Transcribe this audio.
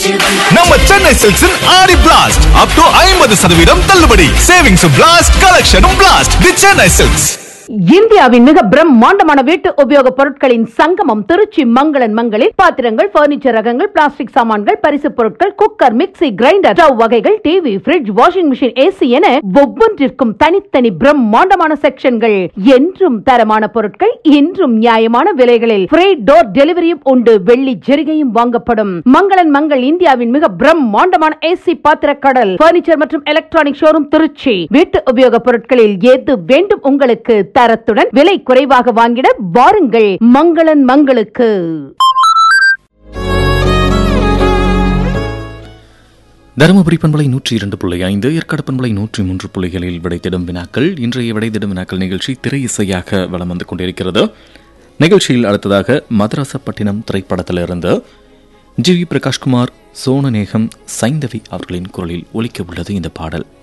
நம்ம சென்னை சில்க்ஸின் ஆடி blast up to ஐம்பது சதவீதம் தள்ளுபடி சேவிங்ஸ் பிளாஸ்ட் கலெக்ஷனும் பிளாஸ்ட் தி சென்னை சில்க்ஸ் இந்தியாவின் மிக பிரம்மாண்டமான வீட்டு உபயோக பொருட்களின் சங்கமம் திருச்சி மங்களன் மங்களில் பாத்திரங்கள் பர்னிச்சர் ரகங்கள் பிளாஸ்டிக் சாமான்கள் பரிசு பொருட்கள் குக்கர் மிக்ஸி கிரைண்டர் ஸ்டவ் வகைகள் TV fridge washing machine AC என ஒவ்வொன்றிற்கும் தனித்தனி பிரம்மாண்டமான செக்ஷன்கள் என்றும் தரமான பொருட்கள் இன்றும் நியாயமான விலைகளில் ஃப்ரீ டோர் டெலிவரியும் உண்டு வெள்ளி ஜெரிகையும் வாங்கப்படும் மங்களன் மங்கள் இந்தியாவின் மிக பிரம்மாண்டமான ஏசி பாத்திர கடல் பர்னிச்சர் மற்றும் எலக்ட்ரானிக் ஷோரூம் திருச்சி வீட்டு உபயோக பொருட்களில் எது வேண்டும் உங்களுக்கு தரத்துடன் விலை குறைவாக வாங்கிட வாருங்கள் மங்களன் மங்களுக்கு தருமபுரி பண்பலை நூற்றி இரண்டு புள்ளி ஐந்து ஏற்காடு பண்பலை நூற்றி மூன்று புள்ளிகளில் விடைத்திடும் வினாக்கள் இன்றைய விடைத்திடும் வினாக்கள் நிகழ்ச்சி திரை இசையாக வலம் வந்து கொண்டிருக்கிறது நிகழ்ச்சியில் அடுத்ததாக மதராசப்பட்டினம் திரைப்படத்திலிருந்து ஜி வி பிரகாஷ்குமார் சோனநேகம் சைந்தவி அவர்களின் குரலில் ஒலிக்க உள்ளது இந்த பாடல்